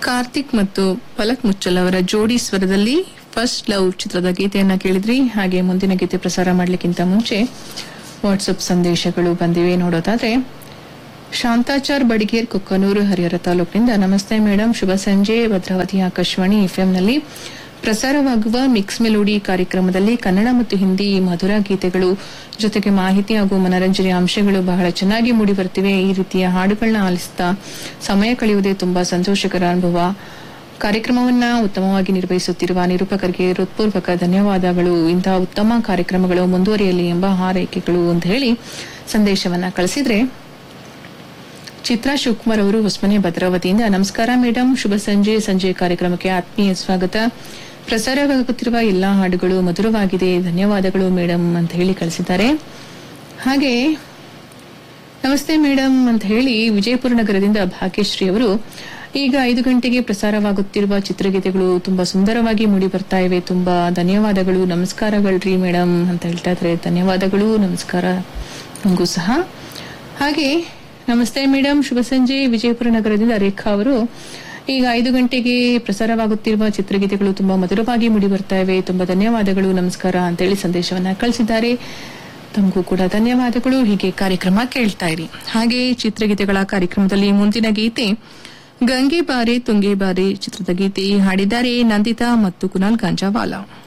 ಕಾರ್ತಿಕ್ ಮತ್ತು ಪಲಕ್ ಮುಚ್ಚಲ್ ಅವರ ಜೋಡಿ ಸ್ವರದಲ್ಲಿ ಫಸ್ಟ್ ಲವ್ ಚಿತ್ರದ ಗೀತೆಯನ್ನ ಕೇಳಿದ್ರಿ ಹಾಗೆ ಮುಂದಿನ ಗೀತೆ ಪ್ರಸಾರ ಮಾಡಲಿಕ್ಕಿಂತ ಮುಂಚೆ ವಾಟ್ಸಪ್ ಸಂದೇಶಗಳು ಬಂದಿವೆ ನೋಡೋದಾದ್ರೆ ಶಾಂತಾಚಾರ್ ಬಡಿಗೇರ್ ಕೊಕ್ಕನೂರು ಹರಿಹರ ತಾಲೂಕಿನಿಂದ ನಮಸ್ತೆ ಮೇಡಮ್ ಶುಭ ಸಂಜೆ ಭದ್ರಾವತಿ ಆಕಾಶವಾಣಿ ಎಫ್ಎಂನಲ್ಲಿ ಪ್ರಸಾರವಾಗುವ ಮಿಕ್ಸ್ ಮೆಲೋಡಿ ಕಾರ್ಯಕ್ರಮದಲ್ಲಿ ಕನ್ನಡ ಮತ್ತು ಹಿಂದಿ ಮಧುರ ಗೀತೆಗಳು ಜೊತೆಗೆ ಮಾಹಿತಿ ಹಾಗೂ ಮನರಂಜನೆಯ ಅಂಶಗಳು ಬಹಳ ಚೆನ್ನಾಗಿ ಮೂಡಿಬರುತ್ತಿವೆ ಈ ರೀತಿಯ ಹಾಡುಗಳನ್ನ ಆಲಿಸುತ್ತಾ ಸಮಯ ಕಳೆಯುವುದೇ ತುಂಬಾ ಸಂತೋಷಕರ ಅನುಭವ ಕಾರ್ಯಕ್ರಮವನ್ನ ಉತ್ತಮವಾಗಿ ನಿರ್ವಹಿಸುತ್ತಿರುವ ನಿರೂಪಕರಿಗೆ ಹೃತ್ಪೂರ್ವಕ ಧನ್ಯವಾದಗಳು ಇಂತಹ ಉತ್ತಮ ಕಾರ್ಯಕ್ರಮಗಳು ಮುಂದುವರಿಯಲಿ ಎಂಬ ಹಾರೈಕೆಗಳು ಅಂತ ಹೇಳಿ ಸಂದೇಶವನ್ನ ಕಳಿಸಿದ್ರೆ ಚಿತ್ರಾ ಶಿವಕುಮಾರ್ ಅವರು ಹೊಸಮನೆ ಭದ್ರಾವತಿಯಿಂದ ನಮಸ್ಕಾರ ಮೇಡಮ್ ಶುಭ ಸಂಜೆ ಸಂಜೆ ಕಾರ್ಯಕ್ರಮಕ್ಕೆ ಆತ್ಮೀಯ ಸ್ವಾಗತ ಪ್ರಸಾರವಾಗುತ್ತಿರುವ ಎಲ್ಲಾ ಹಾಡುಗಳು ಮಧುರವಾಗಿದೆ ಧನ್ಯವಾದಗಳು ಮೇಡಮ್ ಅಂತ ಹೇಳಿ ಕಳಿಸಿದ್ದಾರೆ ಹಾಗೆ ನಮಸ್ತೆ ಮೇಡಮ್ ಅಂತ ಹೇಳಿ ವಿಜಯಪುರ ನಗರದಿಂದ ಭಾಗ್ಯಶ್ರೀ ಅವರು ಈಗ ಐದು ಗಂಟೆಗೆ ಪ್ರಸಾರವಾಗುತ್ತಿರುವ ಚಿತ್ರಗೀತೆಗಳು ತುಂಬಾ ಸುಂದರವಾಗಿ ಮೂಡಿ ಬರ್ತಾ ಇವೆ ತುಂಬಾ ಧನ್ಯವಾದಗಳು ನಮಸ್ಕಾರಗಳ್ರಿ ಮೇಡಮ್ ಅಂತ ಹೇಳ್ತಾ ಇದ್ದಾರೆ ಧನ್ಯವಾದಗಳು ನಮಸ್ಕಾರ ನಮಗೂ ಸಹ ಹಾಗೆ ನಮಸ್ತೆ ಮೇಡಮ್ ಶುಭ ಸಂಜೆ ವಿಜಯಪುರ ನಗರದಿಂದ ರೇಖಾ ಅವರು ಈಗ ಐದು ಗಂಟೆಗೆ ಪ್ರಸಾರವಾಗುತ್ತಿರುವ ಚಿತ್ರಗೀತೆಗಳು ತುಂಬಾ ಮಧುರವಾಗಿ ಮೂಡಿ ಬರ್ತಾ ಇವೆ ತುಂಬಾ ಧನ್ಯವಾದಗಳು ನಮಸ್ಕಾರ ಅಂತೇಳಿ ಸಂದೇಶವನ್ನ ಕಳಿಸಿದ್ದಾರೆ ತಮಗೂ ಕೂಡ ಧನ್ಯವಾದಗಳು ಹೀಗೆ ಕಾರ್ಯಕ್ರಮ ಕೇಳ್ತಾ ಇರಿ ಹಾಗೆ ಚಿತ್ರಗೀತೆಗಳ ಕಾರ್ಯಕ್ರಮದಲ್ಲಿ ಮುಂದಿನ ಗೀತೆ ಗಂಗೆ ಬಾರೆ ತುಂಗೆ ಬಾರೆ ಚಿತ್ರದ ಗೀತೆ ಹಾಡಿದ್ದಾರೆ ನಂದಿತಾ ಮತ್ತು ಕುನಾಲ್ ಗಾಂಜಾವಾಲಾ